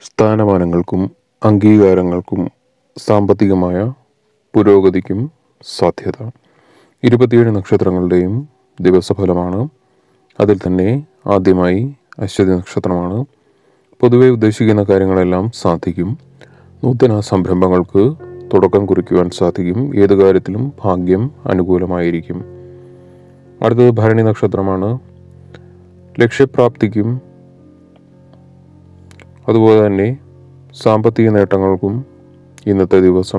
സ്ഥാനമാനങ്ങൾക്കും അംഗീകാരങ്ങൾക്കും സാമ്പത്തികമായ പുരോഗതിക്കും സാധ്യത ഇരുപത്തിയേഴ് നക്ഷത്രങ്ങളുടെയും ദിവസഫലമാണ് അതിൽ തന്നെ ആദ്യമായി അശ്വതി നക്ഷത്രമാണ് പൊതുവെ ഉദ്ദേശിക്കുന്ന കാര്യങ്ങളെല്ലാം സാധിക്കും നൂതന സംരംഭങ്ങൾക്ക് തുടക്കം കുറിക്കുവാൻ സാധിക്കും ഏത് കാര്യത്തിലും ഭാഗ്യം അനുകൂലമായിരിക്കും അടുത്തത് ഭരണി നക്ഷത്രമാണ് ലക്ഷ്യപ്രാപ്തിക്കും അതുപോലെ തന്നെ സാമ്പത്തിക നേട്ടങ്ങൾക്കും ഇന്നത്തെ ദിവസം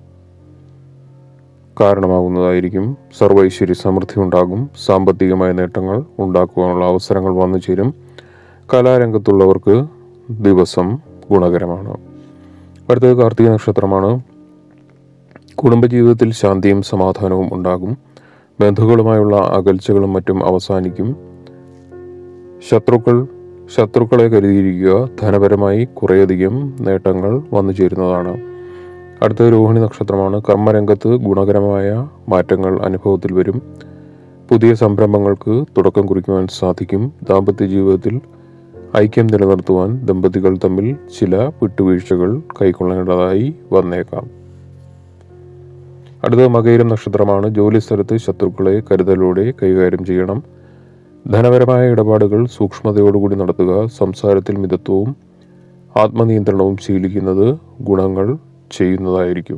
കാരണമാകുന്നതായിരിക്കും സർവൈശ്വര്യ സമൃദ്ധി ഉണ്ടാകും സാമ്പത്തികമായ നേട്ടങ്ങൾ ഉണ്ടാക്കുവാനുള്ള അവസരങ്ങൾ വന്നു ചേരും കലാരംഗത്തുള്ളവർക്ക് ദിവസം ഗുണകരമാണ് അടുത്തത് കാർത്തിക നക്ഷത്രമാണ് കുടുംബജീവിതത്തിൽ ശാന്തിയും സമാധാനവും ഉണ്ടാകും ബന്ധുക്കളുമായുള്ള അകൽച്ചകളും മറ്റും അവസാനിക്കും ശത്രുക്കൾ ശത്രുക്കളെ കരുതിയിരിക്കുക ധനപരമായി കുറേയധികം നേട്ടങ്ങൾ വന്നു ചേരുന്നതാണ് അടുത്തത് രോഹിണി നക്ഷത്രമാണ് കർമ്മരംഗത്ത് ഗുണകരമായ മാറ്റങ്ങൾ അനുഭവത്തിൽ വരും പുതിയ സംരംഭങ്ങൾക്ക് തുടക്കം കുറിക്കുവാൻ സാധിക്കും ദാമ്പത്യ ജീവിതത്തിൽ ഐക്യം നിലനിർത്തുവാൻ ദമ്പതികൾ തമ്മിൽ ചില വിട്ടുവീഴ്ചകൾ കൈക്കൊള്ളേണ്ടതായി വന്നേക്കാം അടുത്തത് മകയിരം നക്ഷത്രമാണ് ജോലി സ്ഥലത്ത് ശത്രുക്കളെ കരുതലോടെ കൈകാര്യം ചെയ്യണം ധനപരമായ ഇടപാടുകൾ സൂക്ഷ്മതയോടുകൂടി നടത്തുക സംസാരത്തിൽ മിതത്വവും ആത്മനിയന്ത്രണവും ശീലിക്കുന്നത് ഗുണങ്ങൾ ചെയ്യുന്നതായിരിക്കും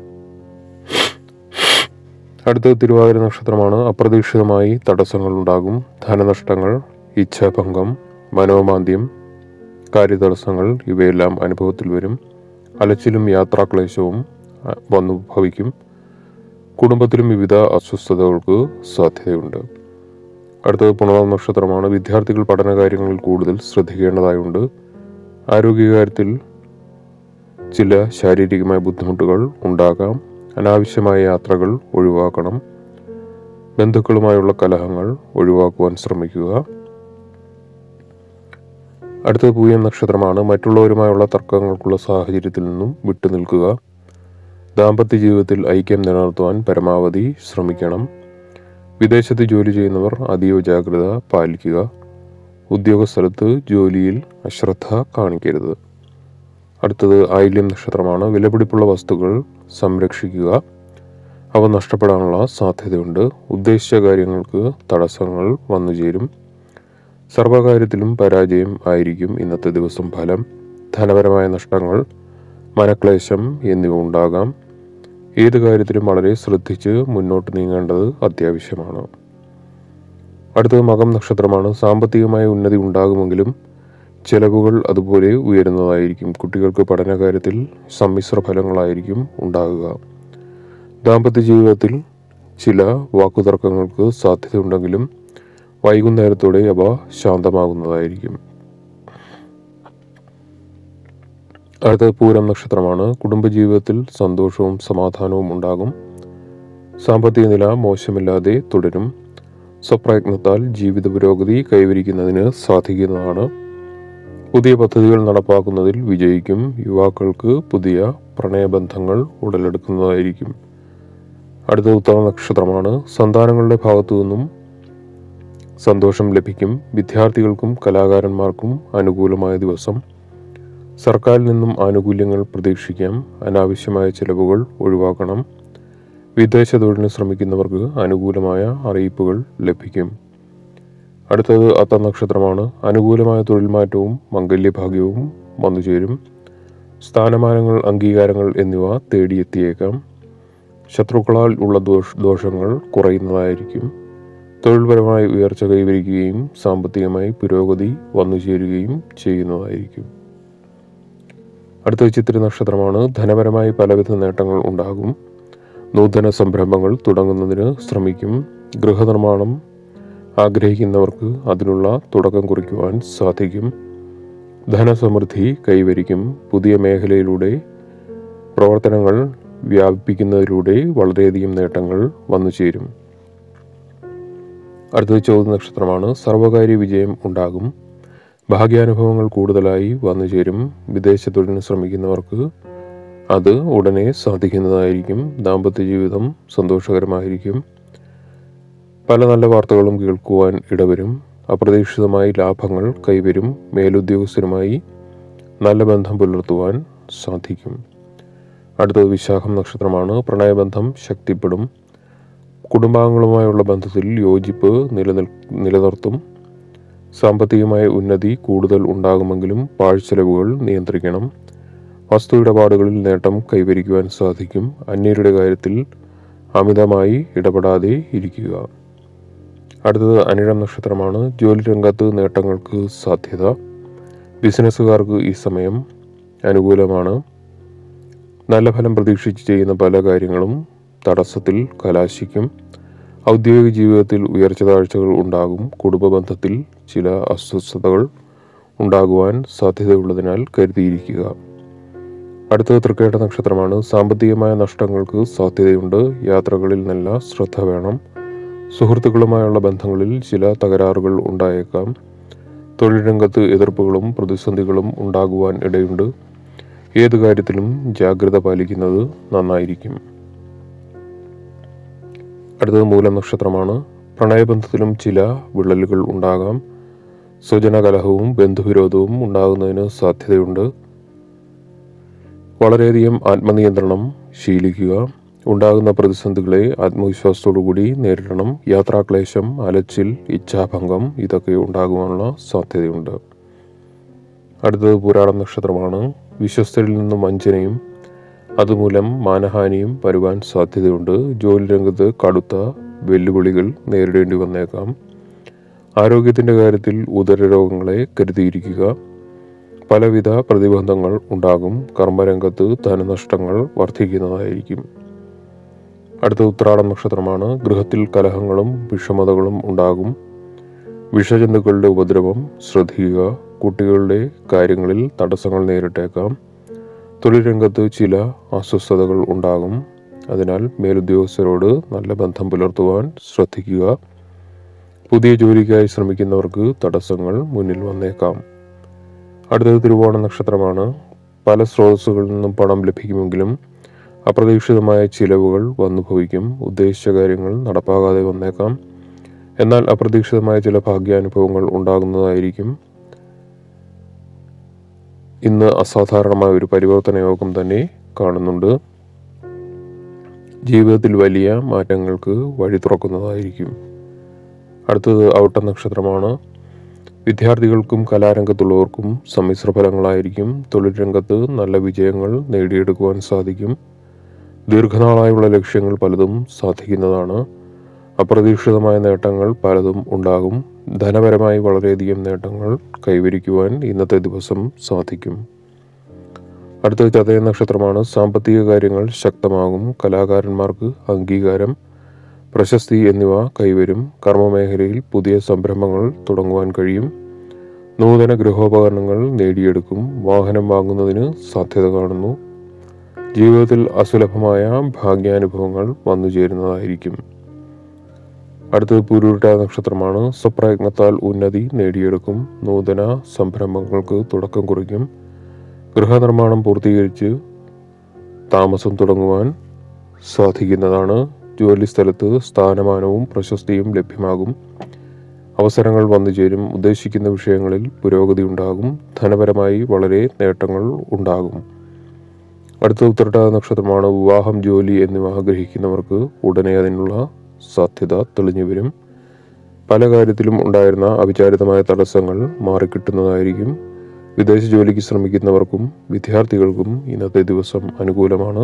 അടുത്തത് തിരുവാതിര നക്ഷത്രമാണ് അപ്രതീക്ഷിതമായി തടസ്സങ്ങൾ ഉണ്ടാകും ധനനഷ്ടങ്ങൾ ഇച്ഛാഭംഗം മനോമാന്ദ്യം കാര്യതടസ്സങ്ങൾ ഇവയെല്ലാം അനുഭവത്തിൽ വരും അലച്ചിലും യാത്രാക്ലേശവും അഹ്, വന്നു ഭവിക്കും കുടുംബത്തിലും വിവിധ അസ്വസ്ഥതകൾക്ക് സാധ്യതയുണ്ട് അടുത്തത് പുണർന്ന നക്ഷത്രമാണ് വിദ്യാർത്ഥികൾ പഠനകാര്യങ്ങളിൽ കൂടുതൽ ശ്രദ്ധിക്കേണ്ടതായുണ്ട് ആരോഗ്യകാര്യത്തിൽ ചില ശാരീരികമായ ബുദ്ധിമുട്ടുകൾ ഉണ്ടാകാം അനാവശ്യമായ യാത്രകൾ ഒഴിവാക്കണം ബന്ധുക്കളുമായുള്ള കലഹങ്ങൾ ഒഴിവാക്കുവാൻ ശ്രമിക്കുക അടുത്തത് പൂയം നക്ഷത്രമാണ് മറ്റുള്ളവരുമായുള്ള തർക്കങ്ങൾക്കുള്ള സാഹചര്യത്തിൽ നിന്നും വിട്ടുനിൽക്കുക ദാമ്പത്യ ജീവിതത്തിൽ ഐക്യം നിലനിർത്തുവാൻ പരമാവധി ശ്രമിക്കണം വിദേശത്ത് ജോലി ചെയ്യുന്നവർ അതീവ ജാഗ്രത പാലിക്കുക ഉദ്യോഗസ്ഥലത്ത് ജോലിയിൽ അശ്രദ്ധ കാണിക്കരുത് അടുത്തത് ആയില്യം നക്ഷത്രമാണ് വിലപിടിപ്പുള്ള വസ്തുക്കൾ സംരക്ഷിക്കുക അവ നഷ്ടപ്പെടാനുള്ള സാധ്യതയുണ്ട് ഉദ്ദേശിച്ച കാര്യങ്ങൾക്ക് തടസ്സങ്ങൾ വന്നു ചേരും സർവകാര്യത്തിലും പരാജയം ആയിരിക്കും ഇന്നത്തെ ദിവസം ഫലം ധനപരമായ നഷ്ടങ്ങൾ മനക്ലേശം എന്നിവ ഉണ്ടാകാം ഏത് കാര്യത്തിലും വളരെ ശ്രദ്ധിച്ച് മുന്നോട്ട് നീങ്ങേണ്ടത് അത്യാവശ്യമാണ് അടുത്തത് മകം നക്ഷത്രമാണ് സാമ്പത്തികമായ ഉന്നതി ഉണ്ടാകുമെങ്കിലും ചെലവുകൾ അതുപോലെ ഉയരുന്നതായിരിക്കും കുട്ടികൾക്ക് പഠനകാര്യത്തിൽ സമ്മിശ്ര ഫലങ്ങളായിരിക്കും ഉണ്ടാകുക ദാമ്പത്യ ജീവിതത്തിൽ ചില വാക്കുതർക്കങ്ങൾക്ക് സാധ്യതയുണ്ടെങ്കിലും വൈകുന്നേരത്തോടെ അവ ശാന്തമാകുന്നതായിരിക്കും അടുത്തത് പൂരം നക്ഷത്രമാണ് കുടുംബജീവിതത്തിൽ സന്തോഷവും സമാധാനവും ഉണ്ടാകും സാമ്പത്തിക നില മോശമില്ലാതെ തുടരും സ്വപ്രയത്നത്താൽ ജീവിത പുരോഗതി കൈവരിക്കുന്നതിന് സാധിക്കുന്നതാണ് പുതിയ പദ്ധതികൾ നടപ്പാക്കുന്നതിൽ വിജയിക്കും യുവാക്കൾക്ക് പുതിയ പ്രണയബന്ധങ്ങൾ ഉടലെടുക്കുന്നതായിരിക്കും അടുത്ത ഉത്തമ നക്ഷത്രമാണ് സന്താനങ്ങളുടെ ഭാഗത്തു നിന്നും സന്തോഷം ലഭിക്കും വിദ്യാർത്ഥികൾക്കും കലാകാരന്മാർക്കും അനുകൂലമായ ദിവസം സർക്കാരിൽ നിന്നും ആനുകൂല്യങ്ങൾ പ്രതീക്ഷിക്കാം അനാവശ്യമായ ചിലവുകൾ ഒഴിവാക്കണം വിദേശ തൊഴിലിന് ശ്രമിക്കുന്നവർക്ക് അനുകൂലമായ അറിയിപ്പുകൾ ലഭിക്കും അടുത്തത് അത്ത നക്ഷത്രമാണ് അനുകൂലമായ തൊഴിൽ മാറ്റവും മംഗല്യഭാഗ്യവും വന്നുചേരും സ്ഥാനമാനങ്ങൾ അംഗീകാരങ്ങൾ എന്നിവ തേടിയെത്തിയേക്കാം ശത്രുക്കളാൽ ഉള്ള ദോഷ ദോഷങ്ങൾ കുറയുന്നതായിരിക്കും തൊഴിൽപരമായ ഉയർച്ച കൈവരിക്കുകയും സാമ്പത്തികമായി പുരോഗതി വന്നു ചേരുകയും ചെയ്യുന്നതായിരിക്കും അടുത്ത ചിത്ര നക്ഷത്രമാണ് ധനപരമായി പലവിധ നേട്ടങ്ങൾ ഉണ്ടാകും നൂതന സംരംഭങ്ങൾ തുടങ്ങുന്നതിന് ശ്രമിക്കും ഗൃഹനിർമ്മാണം ആഗ്രഹിക്കുന്നവർക്ക് അതിനുള്ള തുടക്കം കുറിക്കുവാൻ സാധിക്കും ധനസമൃദ്ധി കൈവരിക്കും പുതിയ മേഖലയിലൂടെ പ്രവർത്തനങ്ങൾ വ്യാപിപ്പിക്കുന്നതിലൂടെ വളരെയധികം നേട്ടങ്ങൾ വന്നു ചേരും അടുത്തത് ചോദ്യ നക്ഷത്രമാണ് സർവകാര്യ വിജയം ഉണ്ടാകും ഭാഗ്യാനുഭവങ്ങൾ കൂടുതലായി വന്നു ചേരും വിദേശ തൊഴിലിന് ശ്രമിക്കുന്നവർക്ക് അത് ഉടനെ സാധിക്കുന്നതായിരിക്കും ദാമ്പത്യ ജീവിതം സന്തോഷകരമായിരിക്കും പല നല്ല വാർത്തകളും കേൾക്കുവാൻ ഇടവരും അപ്രതീക്ഷിതമായി ലാഭങ്ങൾ കൈവരും മേലുദ്യോഗസ്ഥരുമായി നല്ല ബന്ധം പുലർത്തുവാൻ സാധിക്കും അടുത്തത് വിശാഖം നക്ഷത്രമാണ് പ്രണയബന്ധം ശക്തിപ്പെടും കുടുംബാംഗങ്ങളുമായുള്ള ബന്ധത്തിൽ യോജിപ്പ് നിലനിൽ നിലനിർത്തും സാമ്പത്തികമായ ഉന്നതി കൂടുതൽ ഉണ്ടാകുമെങ്കിലും പാഴ്ചെലവുകൾ നിയന്ത്രിക്കണം വസ്തു ഇടപാടുകളിൽ നേട്ടം കൈവരിക്കുവാൻ സാധിക്കും അന്യരുടെ കാര്യത്തിൽ അമിതമായി ഇടപെടാതെ ഇരിക്കുക അടുത്തത് അനിഴം നക്ഷത്രമാണ് ജോലി രംഗത്ത് നേട്ടങ്ങൾക്ക് സാധ്യത ബിസിനസ്സുകാർക്ക് ഈ സമയം അനുകൂലമാണ് നല്ല ഫലം പ്രതീക്ഷിച്ച് ചെയ്യുന്ന പല കാര്യങ്ങളും തടസ്സത്തിൽ കലാശിക്കും ഔദ്യോഗിക ജീവിതത്തിൽ ഉയർച്ച താഴ്ചകൾ ഉണ്ടാകും കുടുംബ ബന്ധത്തിൽ ചില അസ്വസ്ഥതകൾ ഉണ്ടാകുവാൻ സാധ്യതയുള്ളതിനാൽ കരുതിയിരിക്കുക അടുത്തത് തൃക്കേട്ട നക്ഷത്രമാണ് സാമ്പത്തികമായ നഷ്ടങ്ങൾക്ക് സാധ്യതയുണ്ട് യാത്രകളിൽ നല്ല ശ്രദ്ധ വേണം സുഹൃത്തുക്കളുമായുള്ള ബന്ധങ്ങളിൽ ചില തകരാറുകൾ ഉണ്ടായേക്കാം തൊഴിൽ രംഗത്ത് എതിർപ്പുകളും പ്രതിസന്ധികളും ഉണ്ടാകുവാൻ ഇടയുണ്ട് ഏത് കാര്യത്തിലും ജാഗ്രത പാലിക്കുന്നത് നന്നായിരിക്കും അടുത്തത് മൂലം നക്ഷത്രമാണ് പ്രണയബന്ധത്തിലും ചില വിള്ളലുകൾ ഉണ്ടാകാം സ്വജനകലഹവും ബന്ധുവിരോധവും ഉണ്ടാകുന്നതിന് സാധ്യതയുണ്ട് വളരെയധികം ആത്മനിയന്ത്രണം ശീലിക്കുക ഉണ്ടാകുന്ന പ്രതിസന്ധികളെ ആത്മവിശ്വാസത്തോടുകൂടി നേരിടണം യാത്രാക്ലേശം അലച്ചിൽ ഇച്ഛാഭംഗം ഇതൊക്കെ ഉണ്ടാകുവാനുള്ള സാധ്യതയുണ്ട് അടുത്തത് പുരാടം നക്ഷത്രമാണ് വിശ്വസ്തരിൽ നിന്നും വഞ്ചനയും അതുമൂലം മാനഹാനിയും വരുവാൻ സാധ്യതയുണ്ട് ജോലി രംഗത്ത് കടുത്ത വെല്ലുവിളികൾ നേരിടേണ്ടി വന്നേക്കാം ആരോഗ്യത്തിൻ്റെ കാര്യത്തിൽ ഉദരരോഗങ്ങളെ കരുതിയിരിക്കുക പലവിധ പ്രതിബന്ധങ്ങൾ ഉണ്ടാകും കർമ്മരംഗത്ത് ധനനഷ്ടങ്ങൾ വർദ്ധിക്കുന്നതായിരിക്കും അടുത്ത ഉത്രാടം നക്ഷത്രമാണ് ഗൃഹത്തിൽ കലഹങ്ങളും വിഷമതകളും ഉണ്ടാകും വിഷജന്തുക്കളുടെ ഉപദ്രവം ശ്രദ്ധിക്കുക കുട്ടികളുടെ കാര്യങ്ങളിൽ തടസ്സങ്ങൾ നേരിട്ടേക്കാം തൊഴിൽ രംഗത്ത് ചില അസ്വസ്ഥതകൾ ഉണ്ടാകും അതിനാൽ മേലുദ്യോഗസ്ഥരോട് നല്ല ബന്ധം പുലർത്തുവാൻ ശ്രദ്ധിക്കുക പുതിയ ജോലിക്കായി ശ്രമിക്കുന്നവർക്ക് തടസ്സങ്ങൾ മുന്നിൽ വന്നേക്കാം അടുത്തത് തിരുവോണ നക്ഷത്രമാണ് പല സ്രോതസ്സുകളിൽ നിന്നും പണം ലഭിക്കുമെങ്കിലും അപ്രതീക്ഷിതമായ ചിലവുകൾ വന്നു ഭവിക്കും ഉദ്ദേശിച്ച കാര്യങ്ങൾ നടപ്പാകാതെ വന്നേക്കാം എന്നാൽ അപ്രതീക്ഷിതമായ ചില ഭാഗ്യാനുഭവങ്ങൾ ഉണ്ടാകുന്നതായിരിക്കും ഇന്ന് അസാധാരണമായ ഒരു പരിവർത്തന യോഗം തന്നെ കാണുന്നുണ്ട് ജീവിതത്തിൽ വലിയ മാറ്റങ്ങൾക്ക് വഴി തുറക്കുന്നതായിരിക്കും അടുത്തത് ഔട്ട നക്ഷത്രമാണ് വിദ്യാർത്ഥികൾക്കും കലാരംഗത്തുള്ളവർക്കും സമ്മിശ്ര ഫലങ്ങളായിരിക്കും തൊഴിൽ രംഗത്ത് നല്ല വിജയങ്ങൾ നേടിയെടുക്കുവാൻ സാധിക്കും ദീർഘനാളായുള്ള ലക്ഷ്യങ്ങൾ പലതും സാധിക്കുന്നതാണ് അപ്രതീക്ഷിതമായ നേട്ടങ്ങൾ പലതും ഉണ്ടാകും ധനപരമായി വളരെയധികം നേട്ടങ്ങൾ കൈവരിക്കുവാൻ ഇന്നത്തെ ദിവസം സാധിക്കും അടുത്ത ചതയ നക്ഷത്രമാണ് സാമ്പത്തിക കാര്യങ്ങൾ ശക്തമാകും കലാകാരന്മാർക്ക് അംഗീകാരം പ്രശസ്തി എന്നിവ കൈവരും കർമ്മമേഖലയിൽ പുതിയ സംരംഭങ്ങൾ തുടങ്ങുവാൻ കഴിയും നൂതന ഗൃഹോപകരണങ്ങൾ നേടിയെടുക്കും വാഹനം വാങ്ങുന്നതിന് സാധ്യത കാണുന്നു ജീവിതത്തിൽ അസുലഭമായ ഭാഗ്യാനുഭവങ്ങൾ വന്നു ചേരുന്നതായിരിക്കും അടുത്തത് പുരുരുട്ട നക്ഷത്രമാണ് സ്വപ്രയത്നത്താൽ ഉന്നതി നേടിയെടുക്കും നൂതന സംരംഭങ്ങൾക്ക് തുടക്കം കുറിക്കും ഗൃഹനിർമ്മാണം പൂർത്തീകരിച്ച് താമസം തുടങ്ങുവാൻ സാധിക്കുന്നതാണ് ജോലി സ്ഥലത്ത് സ്ഥാനമാനവും പ്രശസ്തിയും ലഭ്യമാകും അവസരങ്ങൾ വന്നു ചേരും ഉദ്ദേശിക്കുന്ന വിഷയങ്ങളിൽ പുരോഗതി ഉണ്ടാകും ധനപരമായി വളരെ നേട്ടങ്ങൾ ഉണ്ടാകും അടുത്ത ഉത്തരട്ടാത നക്ഷത്രമാണ് വിവാഹം ജോലി എന്നിവ ആഗ്രഹിക്കുന്നവർക്ക് ഉടനെ അതിനുള്ള സാധ്യത തെളിഞ്ഞു വരും പല കാര്യത്തിലും ഉണ്ടായിരുന്ന അവിചാരിതമായ തടസ്സങ്ങൾ മാറിക്കിട്ടുന്നതായിരിക്കും വിദേശ ജോലിക്ക് ശ്രമിക്കുന്നവർക്കും വിദ്യാർത്ഥികൾക്കും ഇന്നത്തെ ദിവസം അനുകൂലമാണ്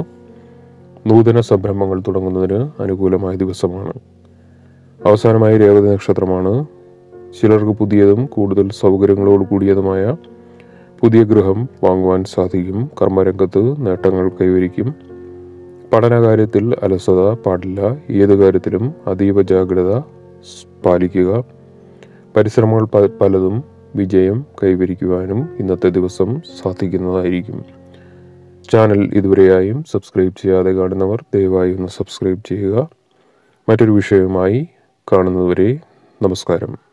നൂതന സംരംഭങ്ങൾ തുടങ്ങുന്നതിന് അനുകൂലമായ ദിവസമാണ് അവസാനമായി രേവതി നക്ഷത്രമാണ് ചിലർക്ക് പുതിയതും കൂടുതൽ സൗകര്യങ്ങളോട് കൂടിയതുമായ പുതിയ ഗൃഹം വാങ്ങുവാൻ സാധിക്കും കർമ്മരംഗത്ത് നേട്ടങ്ങൾ കൈവരിക്കും പഠനകാര്യത്തിൽ അലസത പാടില്ല ഏത് കാര്യത്തിലും അതീവ ജാഗ്രത സ് പാലിക്കുക പരിശ്രമങ്ങൾ പ- പലതും വിജയം കൈവരിക്കുവാനും ഇന്നത്തെ ദിവസം സാധിക്കുന്നതായിരിക്കും ചാനൽ ഇതുവരെയായും സബ്സ്ക്രൈബ് ചെയ്യാതെ കാണുന്നവർ ദയവായി ഒന്ന് സബ്സ്ക്രൈബ് ചെയ്യുക മറ്റൊരു വിഷയവുമായി കാണുന്നതുവരെ നമസ്കാരം